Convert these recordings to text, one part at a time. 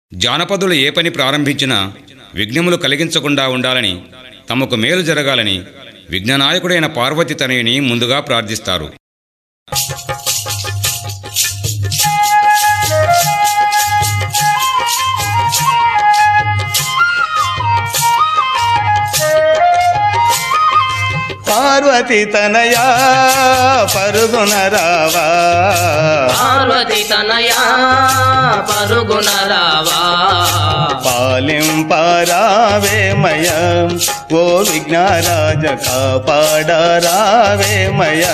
జానపదులు ఏ పని ప్రారంభించినా విఘ్నములు కలిగించకుండా ఉండాలని తమకు మేలు జరగాలని విఘ్ననాయకుడైన పార్వతి తనయుని ముందుగా ప్రార్థిస్తారు పార్వతి తనయా పరుగున రావా పార్వతి తనయా పరుగున రావా పాలింపారావేమయ ఓ విఘ్నరాజ కాపాడరావేమయ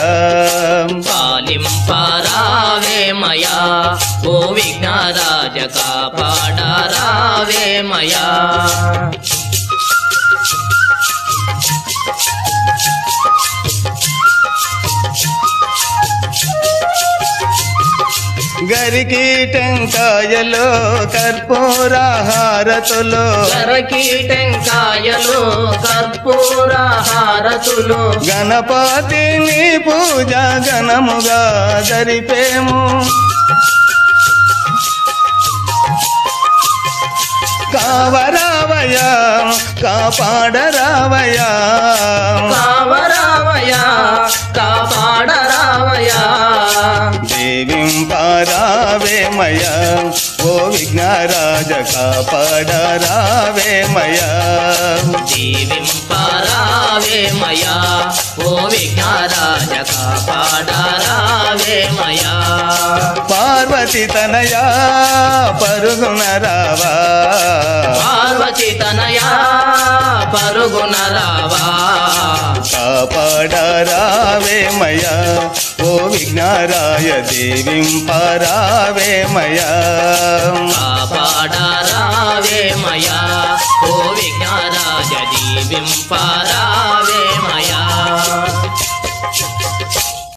పాలింపరావేమయా ఓ విఘ్నరాజ కాపాడరావేమయా గరికి టెంకాయలో కర్పూర హారతులు కరకి టెంకాయలు కర్పూర హారతులు గణపతిని పూజ గణముగా జరిపేము కావరావయ కాపాడరావయ కావరావయా కాపాడరావయా దేవింపారావేమయ ఓ విఘ్నరాజ కాపాడరావేమయ జీవింపరావేమయా ఓ విఘ్నరాజ కాపాడరావేమయా పార్వతి తనయా పరుగున రావా పార్వతి తనయా పరుగున రావా కాపాడరావేమయ ఓ విఘ్నరాయ దేవింపరావేమయ కాపాడరావేమయా ఓ విఘ్నరాజ జీవింపరావేమయా